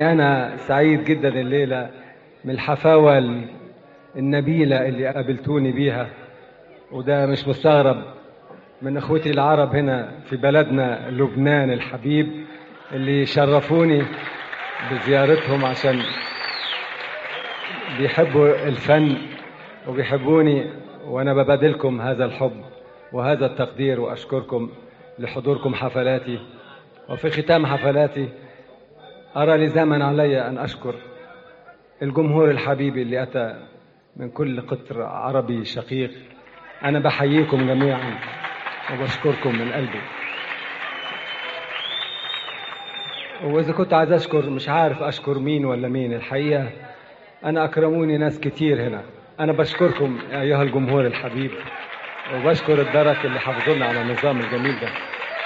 أنا سعيد جدا الليلة من الحفاوة النبيلة اللي قابلتوني بيها وده مش مستغرب من اخوتي العرب هنا في بلدنا لبنان الحبيب اللي شرفوني بزيارتهم عشان بيحبوا الفن وبيحبوني وانا ببادلكم هذا الحب وهذا التقدير واشكركم لحضوركم حفلاتي وفي ختام حفلاتي ارى لزاما علي ان اشكر الجمهور الحبيب اللي اتى من كل قطر عربي شقيق انا بحييكم جميعا وبشكركم من قلبي واذا كنت عايز اشكر مش عارف اشكر مين ولا مين الحقيقه انا اكرموني ناس كتير هنا انا بشكركم ايها الجمهور الحبيب وبشكر الدرك اللي حافظونا على النظام الجميل ده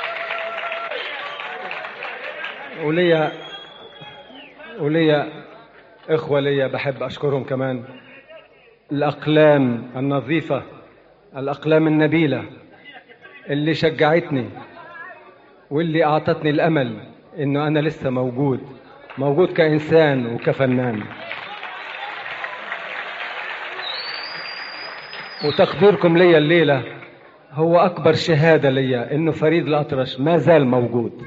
وليا وليا اخوه ليا بحب اشكرهم كمان الاقلام النظيفه الاقلام النبيله اللي شجعتني واللي اعطتني الامل انه انا لسه موجود موجود كانسان وكفنان وتقديركم ليا الليله هو اكبر شهاده ليا انه فريد الاطرش ما زال موجود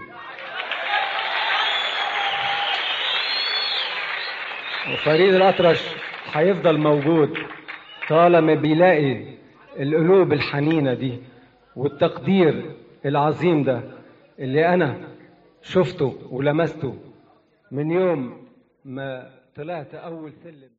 وفريد الاطرش هيفضل موجود طالما بيلاقي القلوب الحنينه دي والتقدير العظيم ده اللي انا شفته ولمسته من يوم ما طلعت اول سلم